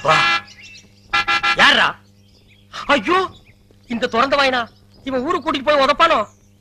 வா யாரா ஐயோ இந்த திறந்த வாயினா இவன் ஊருக்கு கூட்டிட்டு போய் உதப்பானோ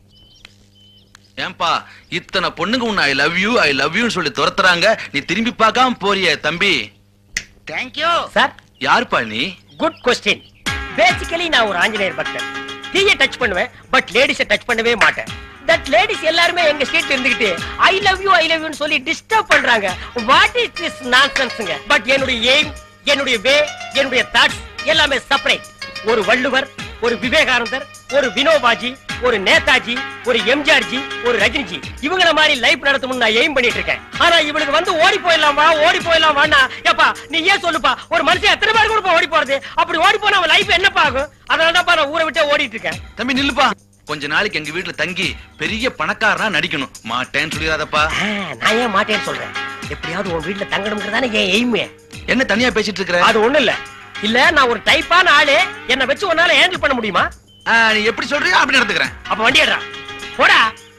ஏன்பா இத்தனை பொண்ணுங்க உன்னை I love you I love யூன்னு சொல்லி துரத்துறாங்க நீ திரும்பி பார்க்காம போறியே தம்பி தேங்க்யூ சார் யாருப்பா நீ குட் கொஸ்டின் பேசிக்கலி நான் ஒரு ஆஞ்சநேயர் பக்தன் தீய டச் பண்ணுவேன் பட் லேடிஸை டச் பண்ணவே மாட்டேன் தட் லேடிஸ் எல்லாருமே எங்க ஸ்ட்ரீட்ல இருந்துகிட்டு I love you I love யூன்னு சொல்லி டிஸ்டர்ப் பண்றாங்க வாட் இஸ் திஸ் நான்சென்ஸ்ங்க பட் என்னுடைய எய்ம் என்னுடைய வே என்னுடைய தாட்ஸ் எல்லாமே செப்பரேட் ஒரு வள்ளுவர் ஒரு விவேகானந்தர் ஒரு வினோபாஜி ஒரு நேதாஜி ஒரு எம்ஜிஆர்ஜி ஒரு ரஜினிஜி இவங்கள மாதிரி லைஃப் நடத்தணும்னு நான் எய்ம் பண்ணிட்டு இருக்கேன் ஆனா இவளுக்கு வந்து ஓடி போயிடலாம் வா ஓடி போயிடலாம் வாண்ணா ஏப்பா நீ ஏன் சொல்லுப்பா ஒரு மனுஷன் எத்தனை பேர் கூட ஓடி போறது அப்படி ஓடி போனா அவன் லைஃப் என்னப்பா ஆகும் அதனால தான்ப்பா நான் ஊரை விட்டே ஓடிட்டு இருக்கேன் தம்பி நில்லுப்பா கொஞ்ச நாளைக்கு எங்க வீட்டுல தங்கி பெரிய பணக்காரனா நடிக்கணும் மாட்டேன்னு சொல்லிடாதப்பா ஆ, நான் ஏன் மாட்டேன்னு சொல்றேன் எப்படியாவது உன் வீட்டுல தங்கணுங்கிறதானே என் எய்மே என்ன தனியா பேசிட்டு இருக்கிற அது ஒண்ணு இல்ல இல்ல நான் ஒரு டைப்பான ஆளு என்ன வச்சு உன்னால ஹேண்டில் பண்ண முடியுமா ஆ, நீ எப்படி சொல்றியோ அப்படி நடந்துக்கிறேன் அப்ப வண்டி எடுறா போடா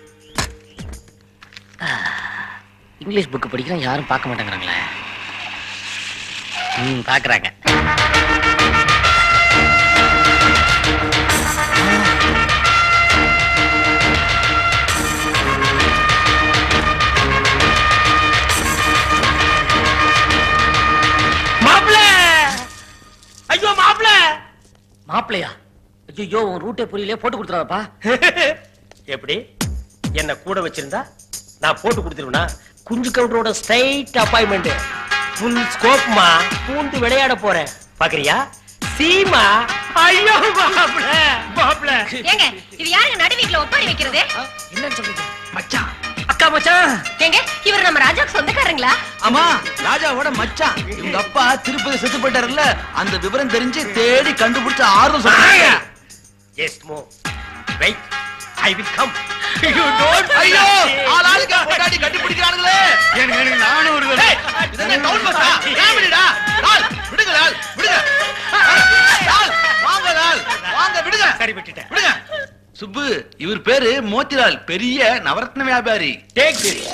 இங்கிலீஷ் புக் படிக்கிறோம் யாரும் பார்க்க மாட்டேங்கிறாங்களே ம் பாக்குறாங்க மாப்பிள ஐயோ மாப்பிள மாப்பிளையா ஐயோ உன் ரூட்டே புரியல போட்டு கொடுத்துறாப்பா எப்படி என்ன கூட வச்சிருந்தா நான் போட்டு கொடுத்துருவேனா குஞ்சு கவுண்டரோட ஸ்ட்ரைட் அப்பாயின்மெண்ட் ஃபுல் ஸ்கோப்மா பூந்து விளையாட போறேன் பாக்குறியா சீமா ஐயோ மாப்பிள மாப்பிள ஏங்க இது யாருங்க நடு வீட்டுல ஒப்பாரி வைக்கிறது என்னன்னு சொல்றது மச்சான் அக்கா மச்சான் ஏங்க இவர் நம்ம ராஜாக்கு சொந்தக்காரங்களா ஆமா ராஜாவோட மச்சான் இவங்க அப்பா திருப்பதி செத்து போயிட்டாருல்ல அந்த விவரம் தெரிஞ்சு தேடி கண்டுபிடிச்ச ஆர்வம் சொல்றாங்க just move wait I will come you don't ஐயோ ஆளாளுக்கு பொண்டாட்டி கட்டி பிடிக்கிறானுங்களே எனக்கு எனக்கு நானும் ஒரு இது என்ன டவுன் பஸ்ஸா காமெடிடா லால் விடுங்க லால் விடுங்க லால் வாங்க லால் வாங்க விடுங்க சரி விட்டுட்டேன் விடுங்க சுப்பு இவர் பேரு மோத்திலால் பெரிய நவரத்ன வியாபாரி டேக் திஸ்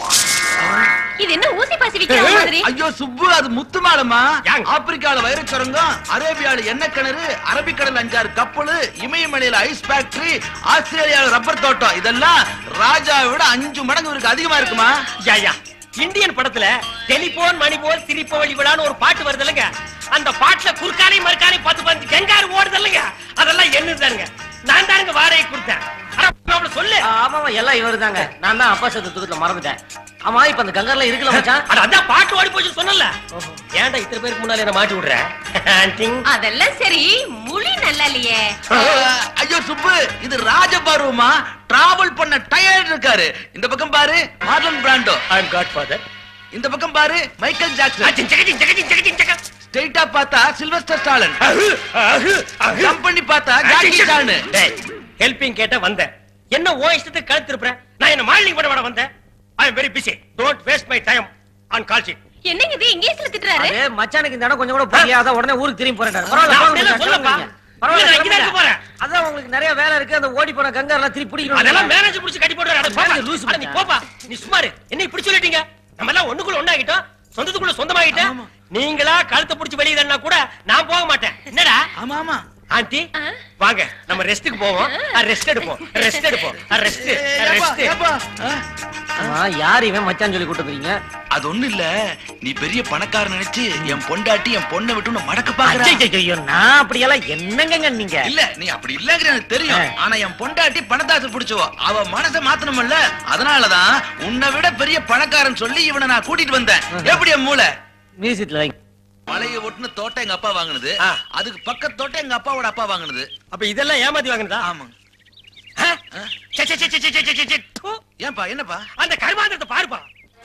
இது என்ன ஊசி பாசி விக்கிற மாதிரி ஐயோ சுப்பு அது முத்து மாடமா யாங். ஆப்பிரிக்கால வைரச் சுரங்கம் அரேபியால எண்ணெய் கிணறு அரபிக்கடல் அஞ்சாறு கப்பல் இமயமலையில ஐஸ் ஃபேக்டரி ஆஸ்திரேலியால ரப்பர் தோட்டம் இதெல்லாம் ராஜாவை விட அஞ்சு மடங்கு இவருக்கு அதிகமா இருக்குமா யா யா இந்தியன் படத்துல டெலிபோன் மணி போல் சிரிப்பவழி விழான்னு ஒரு பாட்டு வருது இல்லைங்க அந்த பாட்டுல குறுக்கானை மறுக்கானை பத்து பத்து கங்காரு ஓடுது இல்லைங்க அதெல்லாம் என்னதானுங்க நான் தானுங்க வாடகை கொடுத்தேன் அட, மாப்பிள சொல்லு ஆமாமா எல்லாம் இவரு தாங்க நான் தான் அப்பா சேர்த்து தூக்கத்துல மறந்துட்டேன் ஆமா இப்ப அந்த கங்கர்ல இருக்குல்ல மச்சான் அட அதான் பாட்டு ஓடி போச்சு சொன்னல ஏன்டா இத்தனை பேருக்கு முன்னால என்ன மாட்டி விடுற ஆன்டிங் அதெல்லாம் சரி மொழி நல்லா இல்லையே அஹ், ஐயோ சுப்பு இது ராஜபருவமா டிராவல் பண்ண டயர்ட் இருக்காரு இந்த பக்கம் பாரு Marlon Brando I am Godfather இந்த பக்கம் பாரு மைக்கேல் ஜாக்சன் ஜெகஜிங் ஜெகஜிங் ஜெகஜிங் ஜெக ஸ்ட்ரைட்டா பார்த்தா சில்வஸ்டர் ஸ்டாலன் அஹு, அஹு, அஹு. ஜம்ப் பண்ணி பார்த்தா ஜாக்கி சான் டேய் ஹெல்பிங் கேட்ட வந்தேன் என்ன ஓ இஷ்டத்துக்கு கழுத்து இருப்பேன் நான் என்ன மாடலிங் பண்ண வர வந்தேன் I am very busy don't waste my time on call sheet என்னங்க இது இங்கிலீஷ்ல திட்டுறாரு அதே மச்சானுக்கு இந்த இடம் கொஞ்சம் கூட புரியல அதான் உடனே ஊருக்கு திரும்பி போறேன் பரவாயில்ல நான் போங்க அப்படியெல்லாம் மச்சான், சொல்லப்பா. கிளம்புங்க. பரவாயில்ல இல்ல, நான் இங்கதான் இருக்க கிளம்புங்க. போறேன். அதான் உங்களுக்கு நிறைய வேலை இருக்கு அந்த ஓடி போன கங்கர்லாம் திருப்பி பிடிக்கணும் அதெல்லாம் மேனேஜ் புடிச்சு கட்டி போடுறாரு அட போப்பா. மேனேஜர் லூசு அட நீ மச்சான். போப்பா நீ சும்மா இரு என்ன இப்படி சொல்லிட்டீங்க நம்ம எல்லாம் ஒண்ணுக்குள்ள ஒண்ணாகிட்டோம் சொந்தத்துக்குள்ள சொந்தமாகிட்டோம் நீங்களா கழுத்தை புடிச்சு வெளியே தள்ளனா கூட நான் போக மாட்டேன் என்னடா ஆமா ஆமா ஆண்டி ஆ? வாங்க நம்ம ரெஸ்ட்டுக்கு போவோம் ரெஸ்ட் எடுப்போம் ரெஸ்ட் எடுப்போம் ரெஸ்ட் ரெஸ்ட் ஆமா, யார் இவன் மச்சான் சொல்லி கூட்டு போறீங்க அது ஒண்ணு இல்ல நீ பெரிய பணக்காரன் நினைச்சு என் பொண்டாட்டி என் பொண்ணை விட்டு உன்னை மடக்க பாக்குற ஐயோ நான் அப்படியெல்லாம் என்னங்க நீங்க இல்ல நீ அப்படி இல்லங்கிற எனக்கு தெரியும் ஆ. ஆனா என் பொண்டாட்டி பணத்தாசை பிடிச்சவோ அவ மனசை மாத்தணும்ல அதனாலதான் உன்னை விட பெரிய பணக்காரன் சொல்லி இவனை நான் கூட்டிட்டு வந்தேன் எப்படி என் மூளை மியூசியத்துல வைங்க மலையை ஒட்டுன தோட்டம் எங்க அப்பா வாங்குனது ஆ. அதுக்கு பக்கத்து தோட்டம் எங்க அப்பாவோட அப்பா வாங்குனது அப்ப இதெல்லாம் ஏமாத்தி வாங்குனதா ஆமா ஆ? சே, சே, சே, சே, சே, சே, சே, சே. தூ. ஏன்பா என்னப்பா அந்த கர்மாந்திரத்தை பாருப்பா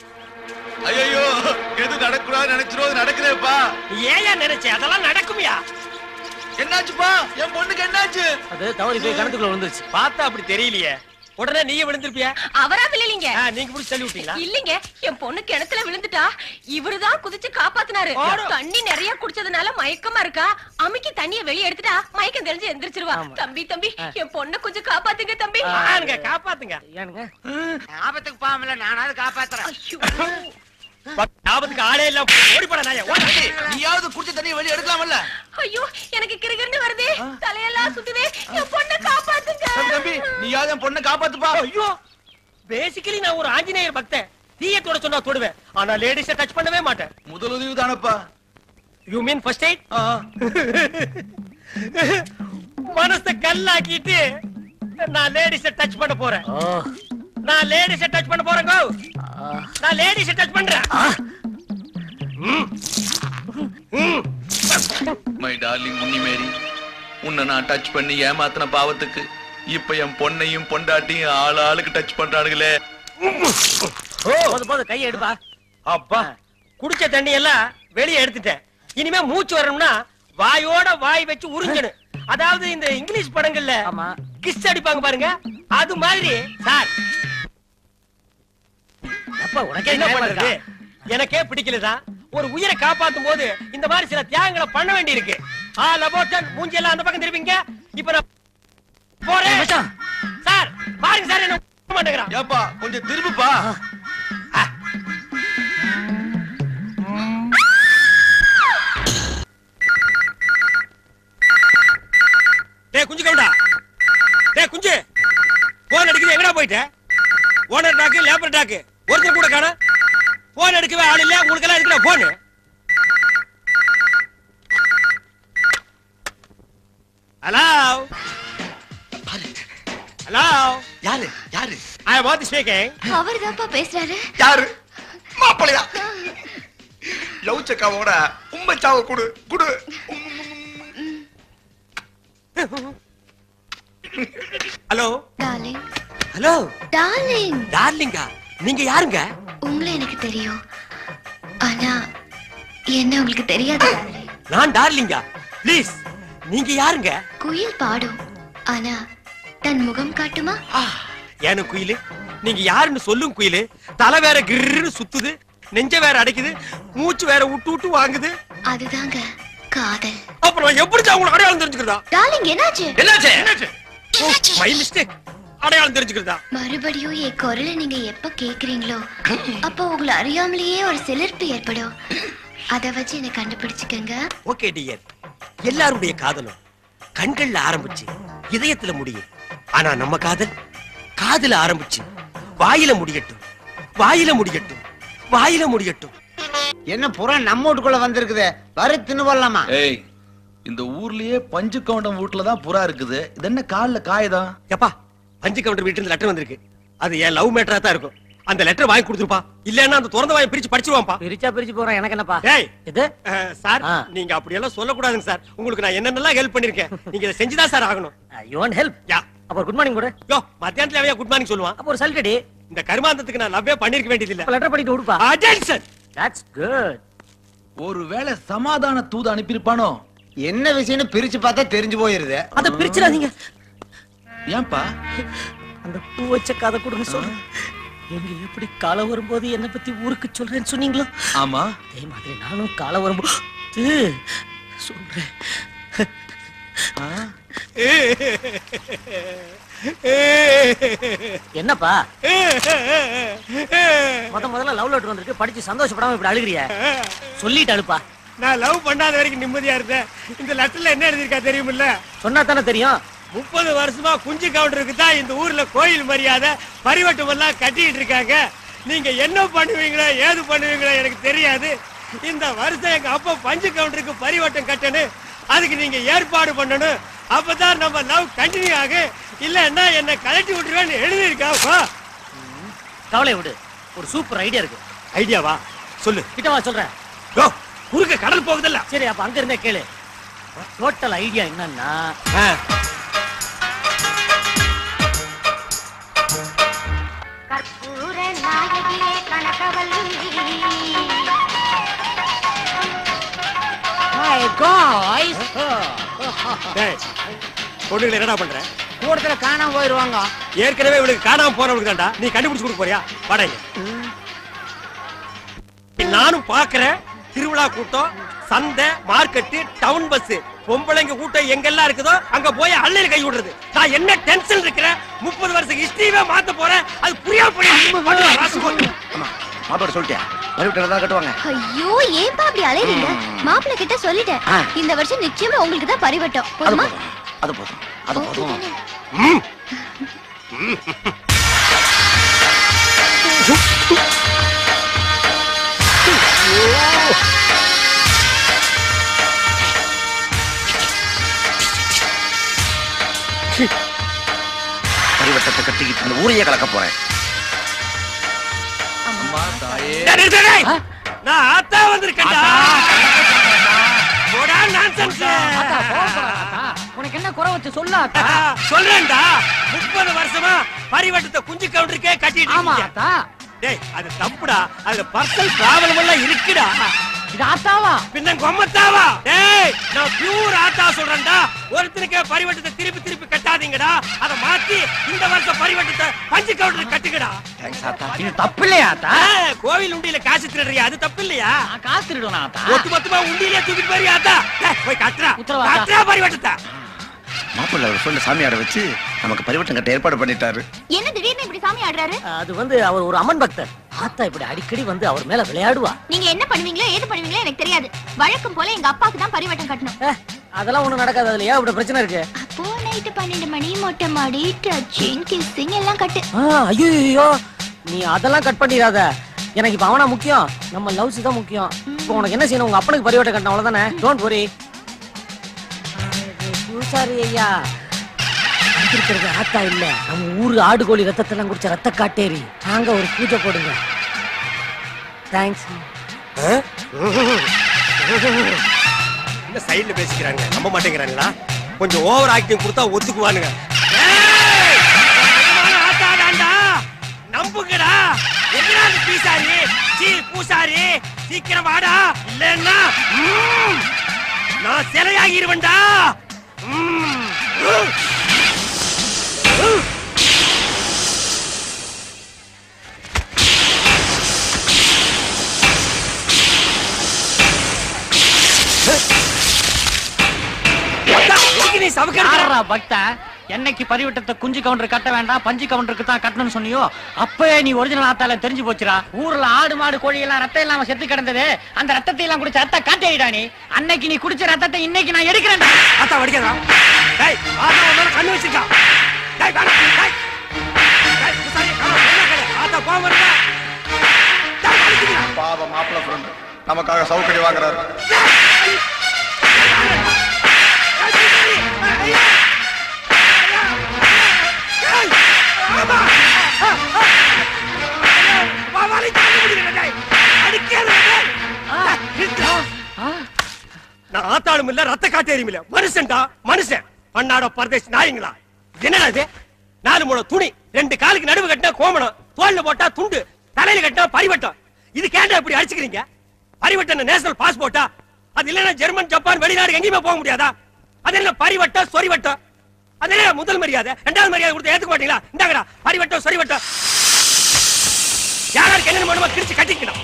ஐயோ எது நடக்கூடாது நினைச்சிரும் நடக்குதேப்பா ஏயா நினைச்சே அதெல்லாம் நடக்குமியா என்னாச்சுப்பா என் பொண்ணுக்கு என்னாச்சு அது தவறி போய் கிணத்துக்குள்ள விழுந்துருச்சு பார்த்தா அப்படி தெரியலையே உடனே நீயே விழுந்திருப்பியா அவரா விழலிங்க ஆ, நீங்க புடிச்சு தள்ளி விட்டீங்களா இல்லைங்க என் பொண்ணு கிணத்துல விழுந்துட்டா இவருதான் குதிச்சு காப்பாத்தினாரு ஆடா. தண்ணி நிறைய குடிச்சதுனால மயக்கமா இருக்கா அமுக்கி தண்ணிய வெளிய எடுத்துட்டா மயக்கம் தெரிஞ்சு எந்திரிச்சிருவா ஆமா. தம்பி தம்பி என் பொண்ண கொஞ்சம் காப்பாத்துங்க தம்பி ஆனுங்க காப்பாத்துங்க ஏனுங்க ஆபத்துக்கு பாவமில்ல நானாவது காப்பாத்துறேன் ஐயோ ஞாபகத்துக்கு ஆளே இல்லாம ஓடி போட நாய ஓட தம்பி, நீயாவது குடிச்ச தண்ணியை வெளியே எடுக்கலாம்ல ஐயோ எனக்கு கிறுகிறுன்னு வருது தலையெல்லாம் சுத்துது என் பொண்ணை காப்பாத்துங்க தம்பி தம்பி நீயாவது என் பொண்ணை காப்பாத்துப்பா ஐயோ பேசிக்கலி நான் ஒரு ஆஞ்சநேயர் பக்தன் தீய தொட சொன்னா தொடுவேன் ஆனா லேடிஸ டச் பண்ணவே மாட்டேன் முதல் உதவி தானப்பா யூ மீன் ஃபர்ஸ்ட் எய்ட் மனச கல்லாக்கிட்டு நான் லேடிஸ டச் பண்ண போறேன் ஓ நான் லேடிஸ டச் பண்ண போறேன் கோ நான் லேடிஸ டச் பண்றேன் ம். ம். மை டார்லிங் உன்னிமேரி உன்னை நான் டச் பண்ணி ஏமாத்தின பாவத்துக்கு இப்ப என் பொண்ணையும் பொண்டாட்டியும் ஆள் ஆளுக்கு டச் பண்றானுங்களே போது போது கையை எடுப்பா அப்பா குடிச்ச தண்ணி எல்லாம் வெளியே எடுத்துட்டேன் இனிமே மூச்சு வரணும்னா வாயோட வாய் வச்சு உறிஞ்சணும் அதாவது இந்த இங்கிலீஷ் படங்கள்ல ஆமா கிஸ் அடிப்பாங்க பாருங்க அது மாதிரி சார் அப்பா உனக்கே என்ன நியாயமா பண்றது இருக்கா? எனக்கே பிடிக்கலதான் ஒரு உயிரை காப்பாத்தும் போது இந்த மாதிரி சில தியாகங்களை பண்ண வேண்டி இருக்கு ஆ லபோட்டன் மூஞ்சி எல்லாம் அந்த பக்கம் திருப்பிங்க இப்ப நான் போறேன் மச்சான். சார் பாருங்க சார் என்ன விட மாட்டேங்கிறான் ஏப்பா கொஞ்சம் திரும்புப்பா டேய் குஞ்சு கவுண்டா டேய் குஞ்சு போன் அடிக்குது எங்கடா போயிட்ட ஓனர் டாக்கு லேபர் டாக்கு ஒருத்தர் கூட காணோம் போன் எடுக்கவே ஆள் இல்ல உங்களுக்கு எல்லாம் இருக்கிற போன் ஹலோ ஹலோ யாரு யாரு ஐ வாட் ஸ்பீக்கிங் அவர் தான்ப்பா பேசுறாரு யாரு மாப்பிளையா லவ் சக்காவோட உண்மை சாவ குடு குடு ஹலோ டார்லிங் ஹலோ டார்லிங் டார்லிங்கா நீங்க யாருங்க உங்களை எனக்கு தெரியும் ஆனா என்ன உங்களுக்கு தெரியாது darling. நான் டார்லிங்கா ப்ளீஸ் நீங்க யாருங்க குயில் பாடும் ஆனா தன் முகம் காட்டுமா ஏனு குயிலு நீங்க யாருன்னு சொல்லும் குயிலு தலை வேற கிர்னு சுத்துது நெஞ்ச வேற அடைக்குது மூச்சு வேற விட்டு விட்டு வாங்குது அதுதாங்க காதல் அப்புறம் எப்படி உங்களுக்கு அடையாளம் தெரிஞ்சுக்கிறதா டார்லிங் என்னாச்சு என்னாச்சு என்னாச்சு? மை மிஸ்டேக் அடையாளம் தெரிஞ்சுக்கிறதா மறுபடியும் என் குரலை நீங்க எப்ப கேக்குறீங்களோ அப்போ உங்களை அறியாமலேயே ஒரு சிலிர்ப்பு ஏற்படும் அத வச்சு என்ன கண்டுபிடிச்சுக்கங்க ஓகே டியர் எல்லாருடைய காதலும் கண்கள்ல ஆரம்பிச்சு இதயத்துல முடியும் ஆனா நம்ம காதல் காதுல ஆரம்பிச்சு வாயில முடியட்டும் வாயில முடியட்டும் வாயில முடியட்டும் என்ன புறா நம்ம வீட்டுக்குள்ள வந்திருக்குது வர தின்னு போடலாமா ஏய் இந்த ஊர்லயே பஞ்சு கவுண்டம் வீட்டுல தான் புறா இருக்குது இது என்ன கால்ல காயதான் எப்பா பஞ்சு கவுண்டர் வீட்டுல லெட்டர் வந்திருக்கு அது என் லவ் மேட்டரா தான் இருக்கும் அந்த லெட்டர் வாங்கி கொடுத்துருப்பா இல்லன்னா அந்த திறந்த வாயை பிரிச்சு படிச்சிருவான்ப்பா பிரிச்சா பிரிச்சு போறேன் எனக்கு என்னப்பா டேய் இது அஹ், சார் ஆ. நீங்க அப்படி எல்லாம் சொல்லக்கூடாதுங்க சார் உங்களுக்கு நான் என்னென்னலாம் ஹெல்ப் பண்ணிருக்கேன் நீங்க இதை செஞ்சுதான் சார் ஆகணும் யூ வாண்ட் ஹெல்ப் யா அப்ப குட் மார்னிங் கூட யோ மத்தியானத்துல அவையா குட் மார்னிங் சொல்லுவான் அப்ப ஒரு சல்டடி இந்த கருமாந்தத்துக்கு நான் லவ்வே பண்ணிருக்க வேண்டியது இல்ல லெட்டர் படிட்டு விடுப்பா அட்டென்ஷன் தட்ஸ் குட் ஒருவேளை சமாதான தூது அனுப்பியிருப்பானோ என்ன விஷயம்னு பிரிச்சு பார்த்தா தெரிஞ்சு போயிருது அத பிரிச்சிடாதீங்க ஏன்பா அந்த பூ வச்ச கதை கொடுங்க சொல்லு எங்க எப்படி காலம் வரும்போது என்ன பத்தி ஊருக்கு சொல்றேன்னு சொன்னீங்களோ ஆமா அதே மாதிரி நானும் காலம் வரும்போது சொல்றேன் ஆ? என்னப்பா முத முதல்ல லவ் லெட்டர் வந்திருக்கு படிச்சு சந்தோஷப்படாம இப்படி அழுகுறிய சொல்லிட்டு அழுப்பா நான் லவ் பண்ணாத வரைக்கும் நிம்மதியா இருந்தேன் இந்த லெட்டர்ல என்ன எழுதிருக்கா தெரியுமில்ல சொன்னா தானே தெரியும் முப்பது வருஷமா குஞ்சு கவுண்டருக்கு தான் இந்த ஊர்ல கோயில் மரியாதை பரிவட்டம் எல்லாம் கட்டிட்டு இருக்காங்க நீங்க என்ன பண்ணுவீங்களோ ஏது பண்ணுவீங்களோ எனக்கு தெரியாது இந்த வருஷம் எங்க அப்பா பஞ்சு கவுண்டருக்கு பரிவட்டம் கட்டணும் அதுக்கு நீங்க ஏற்பாடு பண்ணணும் அப்பதான் நம்ம லவ் கண்டினியூ ஆகும் இல்லன்னா என்ன கலட்டி விட்டுருவேன்னு எழுதியிருக்கா கவலை விடு ஒரு சூப்பர் ஐடியா இருக்கு ஐடியாவா சொல்லு கிட்ட வா சொல்றேன் யோ, குறுக்க கடல் போகுதல்ல சரி அப்ப அங்க இருந்தே கேளு டோட்டல் ஐடியா என்னன்னா ஆ, கற்பூர நாயகியே கனகவல்லி டேய், பொண்ணுங்களை என்னடா பண்ற கூடத்துல காணாம போயிருவாங்க ஏற்கனவே இவளுக்கு காணாம போனவளுக்கு தான்டா நீ கண்டுபிடிச்சு கொடுக்க போறியா வாடகை நானும் பாக்குறேன் திருவிழா கூட்டம் சந்தை மார்க்கெட்டு டவுன் பஸ் பொம்பளைங்க கூட்டம் எங்கெல்லாம் இருக்குதோ அங்க போய் அள்ளையில கை விடுறது நான் என்ன டென்ஷன் இருக்கிறேன் முப்பது வருஷம் ஹிஸ்டரியே மாத்த போறேன் அது புரியாம போய் மாப்பிள்ளை சொல்லிட்டேன் பரிவிட்டு தான் கட்டுவாங்க ஐயோ ஏன்பா அப்படி அலைறீங்க மாப்பிள்ளை கிட்ட சொல்லிட்டேன் ஆ. இந்த வருஷம் நிச்சயமா உங்களுக்கு தான் பரிவட்டம் அது போதுமா போதும் அது போதும் அது போதும் ஓகே. பரிவட்டத்தை கட்டிக்கிட்டு இந்த ஊரையே கலக்க போறேன் டேய், நிறுத்து, டேய். நான் ஆத்தா வந்திருக்கேன்டா போடா nonsense. உனக்கு என்ன குறை வச்சு சொல்ல சொல்றேன்டா முப்பது வருஷமா பரிவட்டத்தை குஞ்சு கவுண்டருக்கே கட்டிட்டு இருக்கீங்க. டேய் அது தப்புடா அதுல பர்சனல் ப்ராப்ளம் எல்லாம் இருக்குடா இது ஆத்தாவா பின்ன கொம்மத்தாவா டேய் நான் பியூர் ஆத்தா சொல்றேன்டா ஒருத்தனுக்கே பரிவட்டத்தை திருப்பி திருப்பி கட்டாதீங்கடா அத மாத்தி இந்த வருஷம் பரிவட்டத்தை பஞ்சு கவுண்டருக்கு கட்டுங்கடா தேங்க்ஸ் ஆத்தா இது தப்பு இல்லையா ஆத்தா ஆ, கோவில் உண்டியில காசு திருடுறியா அது தப்பு இல்லையா நான் காசு திருடுவேனா ஆத்தா ஒத்து மொத்தமா உண்டியிலே தூக்கிட்டு போறியா ஆத்தா டேய், போய் கட்டுறா உத்தரவா, ஆத்தா? கட்டுறா பரிவட்டத்தை மாப்பிள்ளை அவர் சொல்ல சாமியாரை வச்சு நமக்கு பரிவட்டம் கட்ட ஏற்பாடு பண்ணிட்டாரு என்ன திடீர்னு இப்படி சாமி ஆடுறாரு அது வந்து அவர் ஒரு அம்மன் பக்தர் ஆத்தா இப்படி அடிக்கடி வந்து அவர் மேல விளையாடுவா நீங்க என்ன பண்ணுவீங்களோ ஏது பண்ணுவீங்களோ எனக்கு தெரியாது வழக்கம் போல எங்க அப்பாக்கு தான் பரிவட்டம் கட்டணும் ஏ, அதெல்லாம் ஒண்ணும் நடக்காது அதுல ஏன் இப்படி பிரச்சனை இருக்கு அப்போ நைட்டு பன்னெண்டு மணி மொட்டை மாடி டச்சிங் கிஸ்ஸிங் எல்லாம் கட்டு ஐயோ நீ அதெல்லாம் கட் பண்ணிடாத எனக்கு இப்ப அவனா முக்கியம் நம்ம லவ்ஸ் தான் முக்கியம் இப்போ உனக்கு என்ன செய்யணும் உங்க அப்பனுக்கு பரிவட்டம் கட்டணும் அவ்வளவுதானே டோன்ட் worry பூசாரி ஐயா இருக்கிறது ஆத்தா இல்ல நம்ம ஊரு ஆடு கோழி ரத்தத்தெல்லாம் குடிச்ச ரத்த காட்டேரி நாங்க ஒரு பூஜை போடுங்க தேங்க்ஸ் இந்த சைடுல பேசிக்கிறாங்க நம்ப மாட்டேங்கிறாங்களா கொஞ்சம் ஓவர் ஆக்டிங் கொடுத்தா ஒத்துக்குவானுங்க ஏய், நிஜமான ஆத்தாதான்டா. நம்புங்கடா எங்கடா அந்த பீசாரி சீ பூசாரி சீக்கிரம் வாடா இல்லன்னா ம், நான் சிலையாகிருவேன்டா ம், ம். அத்தா, எதுக்கு நீ சவுக்கடிக்கிற? யாரா பக்தா என்னைக்கு பரிவட்டத்தை குஞ்சு கவுண்டர் கட்ட வேண்டாம் பஞ்சு கவுண்டருக்கு தான் கட்டணும்னு சொன்னியோ அப்பவே நீ ஒரிஜினல் ஆத்தால தெரிஞ்சு போச்சுடா ஊர்ல ஆடு மாடு கோழி எல்லாம் ரத்தம் இல்லாம செத்து கிடந்தது அந்த ரத்தத்தை எல்லாம் குடிச்ச ரத்த காட்டேடா நீ அன்னைக்கு நீ குடிச்ச ரத்தத்தை இன்னைக்கு நான் எடுக்கிறேன்டா ஆத்தா வடிக்காதா டேய் ஆத்தா உன் மேல கண்ணு வச்சிருக்கா டேய் வேணாம் டேய் டேய் பூசாரி வேணாம் வேணாம் கேளு. ஆத்தா கோவம் வருதா டேய் வலிக்குதுடா. பாவ மாப்பிள்ளை ஃப்ரெண்ட் நமக்காக சவுக்கடி வாங்குறாரு டேய், பூசாரி, ஐயா. ஐயா. டேய், ஆமா. ஆ, ஆ. ஐயா, வா, வலி தாங்க முடியல, டேய். அடிக்காத, டேய். டேய், நிறுத்து. நான் ஆத்தாளும் இல்ல ரத்த காட்டேரியும் இல்ல மனுஷன்டா மனுஷன் பன்னாட பரதேசி நாயங்களா என்னடா இது நாலு மூணு துணி ரெண்டு காலுக்கு நடுவு கட்டினா கோமணம் தோல்ல போட்டா துண்டு தலையில கட்டினா பரிவட்டம் இது கேண்டா இப்படி அடிச்சுக்கிறீங்க பரிவட்டம் நேஷனல் பாஸ்போர்ட்டா அது இல்லைன்னா ஜெர்மன் ஜப்பான் வெளிநாடு எங்கேயுமே போக முடியாதா அது என்ன பரிவட்டம் சொரிவட்டம் அது என்ன முதல் மரியாதை ரெண்டாவது மரியாதை கொடுத்து ஏத்துக்க மாட்டீங்களா இந்தாங்கடா பரிவட்டம் சொரிவட்டம் யாராருக்கு என்னென்ன பண்ணுமோ கிழிச்சு கட்டிக்கணும்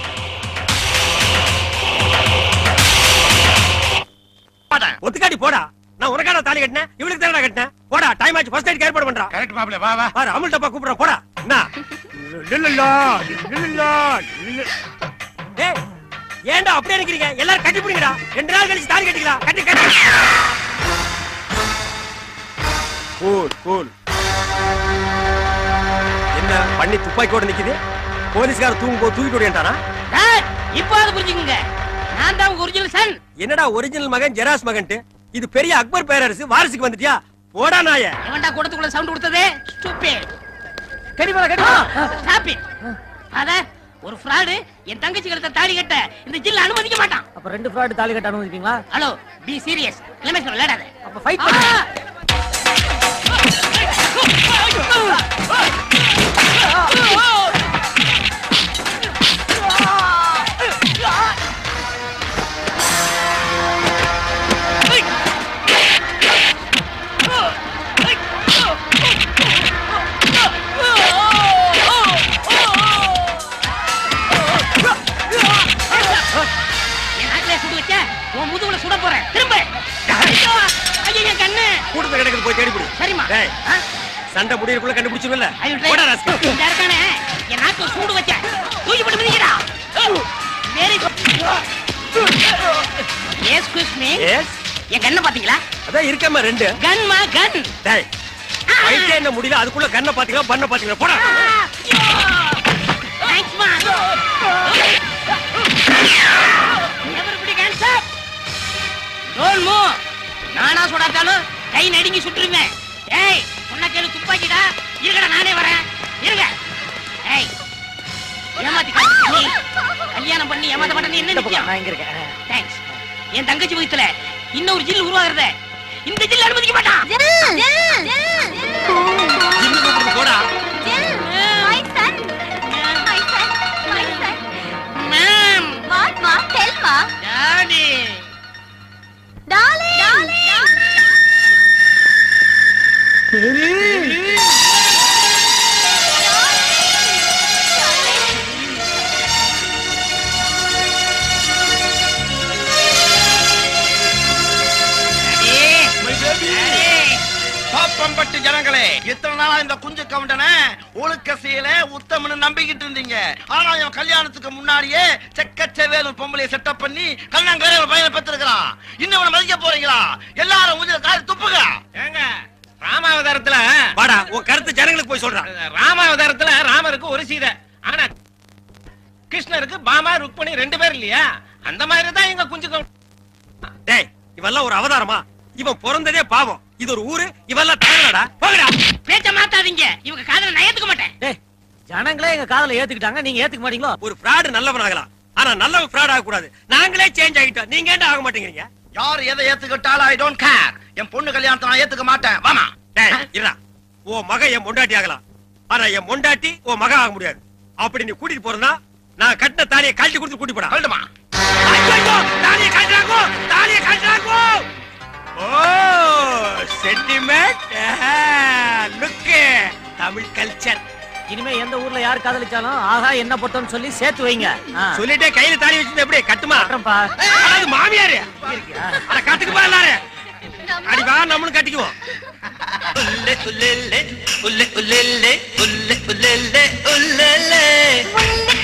ஒத்துக்காட்டி போடா நான் உனக்கான தாலி கட்டினேன் இவளுக்கு தானே கட்டினேன் போடா டைம் ஆச்சு ஃபர்ஸ்ட் நைட் ஏற்பாடு பண்றா கரெக்ட் மாப்பிள்ளை வா வா பாரு அமுல் டப்பா கூப்பிடுறேன் போடா என்ன இல்லல்லா, இல்லல்லா, இல்ல. டேய், ஏன்டா அப்படியே நிக்கிறீங்க எல்லாரும் கட்டி பிடிங்கடா ரெண்டு நாள் கழிச்சு தாலி கட்டிக்கலாம் கட்டி கட்டி கூல் கூல் என்ன பண்ணி துப்பாக்கியோட நிக்குது போலீஸ்கார தூங்கும் போது தூக்கிட்டு ஓடியான்டானா இப்போ அதை புரிஞ்சுக்குங்க நான் தான் உங்க ஒரிஜினல் சன் என்னடா ஒரிஜினல் மகன் ஜெராஸ் மகன்ட்டு இது பெரிய அக்பர் பேரரசு வாரிசுக்கு வந்துட்டியா போடா நாய எவன்டா கூடத்துக்குள்ள சவுண்ட் கொடுத்தது ஸ்டூபிட் கடிமலை கடிமலை ஸ்டாப் இட் அத ஒரு ஃப்ராடு என் தங்கச்சி கழுத்த தாடி கட்ட இந்த ஜில்ல அனுமதிக்க மாட்டான் அப்ப ரெண்டு ஃப்ராட் தாலி கட்ட அனுமதிப்பீங்களா ஹலோ பி சீரியஸ் கிளைமேக்ஸ்ல விளையாடாத அப்ப ஃபைட் பண்ணு என் நாட்டிலே சுடு வச்ச உன் முதுகுல சுட போறேன் திரும்ப ஐயோ ஐயோ என் கண்ணு கூட்டத்தை கிடக்குது போய் தேடி பிடி சரிம்மா டேய் ஆ? சண்டை முடியறதுக்குள்ள கண்டுபிடிச்சிருவல ஐயோ, டேய். இந்த இருக்கானே, என் நாக்கு சூடு வச்ச. தூக்கி போட்டு மிதிக்கிறா. Very good. Excuse me. Yes என் கண்ணை பாத்தீங்களா அதான் இருக்கமா ரெண்டு கன்மா கன் டேய் வயிற்றே என்ன முடியல அதுக்குள்ள கண்ணை பாத்தீங்களா பண்ண பாத்தீங்களா போடா தேங்க்ஸ் மா everybody hands up don't move நானா சுடாத்தாலும் கை நடுங்கி சுட்டுருவேன் ஏய் சொன்ன கேளு துப்பாக்கிடா இருக்கடா நானே வரேன் இருங்க ஏய் ஏமாத்தி காட்டு நீ கல்யாணம் பண்ணி ஏமாத்த மாட்டேன்னு என்ன நிச்சயம் நான் இங்க இருக்கேன் தேங்க்ஸ் என் தங்கச்சி வயித்துல இன்னொரு ஜில் உருவாகிறத இந்த ஜில் அனுமதிக்க மாட்டான் ஜிம்மு கூப்பிட்டு போடா மேம் டாடி பாப்பம்பட்டு ஜனங்களே இத்தனை நாளா இந்த குஞ்சு கவுண்டன ஒழுக்க செய்யல உத்தமனு நம்பிக்கிட்டு இருந்தீங்க ஆனா என் கல்யாணத்துக்கு முன்னாடியே செக்கச்சவேலும் பொம்பளைய செட்டப் பண்ணி கல்யாணம் ஒரு பையனை பெற்றிருக்கிறான் இன்னும் மதிக்க போறீங்களா எல்லாரும் மூஞ்சில காரி துப்புங்க ஏங்க ராமாவதாரத்துல வாடா உன் கருத்து ஜனங்களுக்கு போய் சொல்றான் ராமாவதாரத்துல ராமருக்கு ஒரு சீதை ஆனா கிருஷ்ணருக்கு பாமா ருக்மணி ரெண்டு பேர் இல்லையா அந்த மாதிரி தான் எங்க குஞ்சு கவுண்டர். டேய் இவெல்லாம் ஒரு அவதாரமா இவன் பிறந்ததே பாவம் இது ஒரு ஊரு இவெல்லாம் தமிழடா போங்கடா பேச்ச மாத்தாதீங்க இவங்க காதல நான் ஏத்துக்க மாட்டேன் டேய் ஜனங்களே எங்க காதல ஏத்துக்கிட்டாங்க நீங்க ஏத்துக்க மாட்டீங்களோ ஒரு ஃப்ராடு நல்லவன் ஆகலாம் ஆனா நல்லவன் ஃப்ராட் ஆக கூடாது நாங்களே சேஞ்ச் ஆகிட்டோம் நீங்க ஏன்டா ஆக மாட்டேங்கிறீங்க யார் எதை ஏத்துக்கிட்டாலும் ஐ டோன்ட் கேர் என் பொண்ணு கல்யாணத்தை நான் ஏத்துக்க மாட்டேன் வாமா டேய் இருடா உன் மக என் பொண்டாட்டி ஆகலாம் ஆனா என் பொண்டாட்டி உன் மக ஆக முடியாது அப்படி நீ கூட்டிட்டு போறதா நான் கட்டின தாலியை கழட்டி கொடுத்து கூட்டி போடா கழட்டுமா ஐயோ, தாலியை கழட்டுறாங்கோ தாலியை கழட்டுறாங்கோ oh sentiment look Tamil culture இனிமே எந்த ஊர்ல யார் காதலிச்சாலும் ஆகா என்ன பொருத்தம்னு சொல்லி சேர்த்து வைங்க ஆ. சொல்லிட்டே கையில தாலி வச்சிருந்தா எப்படி கட்டுமா கட்டுறேன்ப்பா. அதாவது மாமியாரு இருக்கியா? அட கட்டுக்குப்பா எல்லாரும் அடி வா நம்மளும் கட்டிக்குவோம் உல்லே உல்லே உல்லே உல்லே உல்லே உல்லே உல்லே உல்லே உள்ள